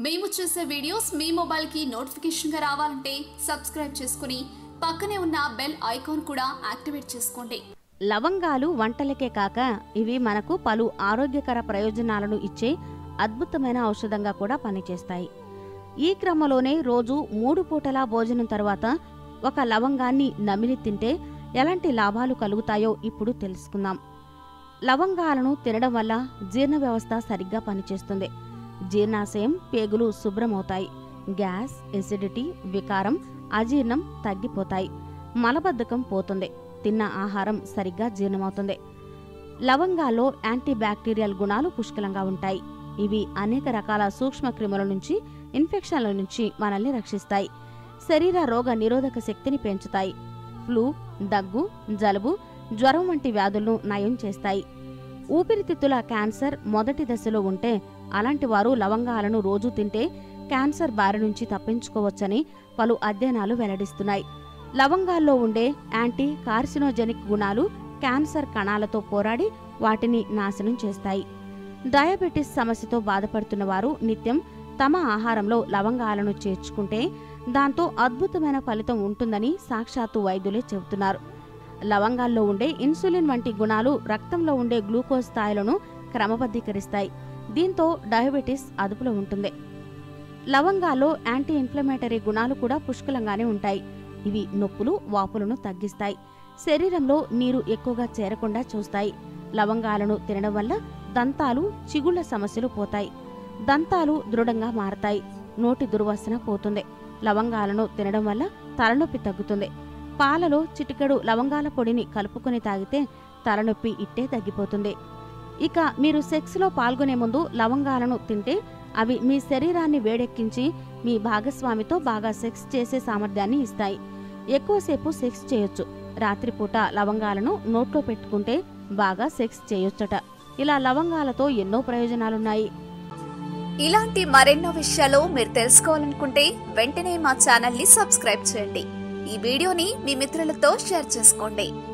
మేము చేసే వీడియోస్ మీ మొబైల్కి నోటిఫికేషన్గా రావాలంటే సబ్స్క్రైబ్ చేసుకుని పక్కనే ఉన్న బెల్ ఐకాన్ కూడా యాక్టివేట్ చేసుకోండి లవంగాలు వంటలకే కాక ఇవి మనకు పలు ఆరోగ్యకర ప్రయోజనాలను ఇచ్చే అద్భుతమైన ఔషధంగా కూడా పనిచేస్తాయి ఈ క్రమంలోనే రోజు మూడు పూటల భోజనం తర్వాత ఒక లవంగాన్ని నమిలి తింటే ఎలాంటి లాభాలు కలుగుతాయో ఇప్పుడు తెలుసుకుందాం లవంగాలను తినడం వల్ల జీర్ణ వ్యవస్థ సరిగ్గా పనిచేస్తుంది జీర్ణాశయం పేగులు శుభ్రమవుతాయి గ్యాస్ ఎసిడిటీ వికారం అజీర్ణం తగ్గిపోతాయి మలబద్ధకం పోతుంది తిన్న ఆహారం సరిగ్గా జీర్ణమవుతుంది లవంగాల్లో యాంటీ బ్యాక్టీరియల్ గుణాలు పుష్కలంగా ఉంటాయి ఇవి అనేక రకాల సూక్ష్మ క్రిముల నుంచి ఇన్ఫెక్షన్ల నుంచి మనల్ని రక్షిస్తాయి శరీర రోగ నిరోధక శక్తిని పెంచుతాయి ఫ్లూ దగ్గు జలుబు జ్వరం వంటి వ్యాధులను నయం చేస్తాయి ఊపిరితిత్తుల క్యాన్సర్ మొదటి దశలో ఉంటే అలాంటి వారు లవంగాలను రోజు తింటే క్యాన్సర్ బారి నుంచి తప్పించుకోవచ్చని పలు అధ్యయనాలు వెల్లడిస్తున్నాయి లవంగాల్లో ఉండే యాంటీ కార్సినోజెనిక్ గుణాలు క్యాన్సర్ కణాలతో పోరాడి వాటిని నాశనం చేస్తాయి డయాబెటిస్ సమస్యతో బాధపడుతున్న వారు నిత్యం తమ ఆహారంలో లవంగాలను చేర్చుకుంటే దాంతో అద్భుతమైన ఫలితం ఉంటుందని సాక్షాత్తు వైద్యులే చెబుతున్నారు లవంగాల్లో ఉండే ఇన్సులిన్ వంటి గుణాలు రక్తంలో ఉండే గ్లూకోజ్ స్థాయిలను క్రమబద్ధీకరిస్తాయి దీంతో డయాబెటిస్ అదుపులో ఉంటుంది లవంగాల్లో యాంటీ ఇన్ఫ్లమేటరీ గుణాలు కూడా పుష్కలంగానే ఉంటాయి ఇవి నొప్పులు వాపులను తగ్గిస్తాయి శరీరంలో నీరు ఎక్కువగా చేరకుండా చూస్తాయి లవంగాలను తినడం వల్ల దంతాలు చిగుళ్ల సమస్యలు పోతాయి దంతాలు దృఢంగా మారతాయి నోటి దుర్వాసన పోతుంది లవంగాలను తినడం వల్ల తలనొప్పి తగ్గుతుంది పాలలో చిటికెడు లవంగాల పొడిని కలుపుకొని తాగితే తలనొప్పి ఇట్టే తగ్గిపోతుంది ఇక మీరు సెక్స్లో పాల్గొనే ముందు లవంగాలను తింటే అవి మీ శరీరాన్ని వేడెక్కించి మీ భాగస్వామితో బాగా సెక్స్ చేసే సామర్థ్యాన్ని ఇస్తాయి ఎక్కువసేపు సెక్స్ చేయొచ్చు రాత్రిపూట లవంగాలను నోట్లో పెట్టుకుంటే బాగా సెక్స్ చేయొచ్చట ఇలా లవంగాలతో ఎన్నో ప్రయోజనాలున్నాయి ఇలాంటి మరెన్నో విషయాలు మీరు తెలుసుకోవాలనుకుంటే వెంటనే మా ఛానల్ని సబ్స్క్రైబ్ చేయండి ఈ వీడియోని మీ మిత్రులతో షేర్ చేసుకోండి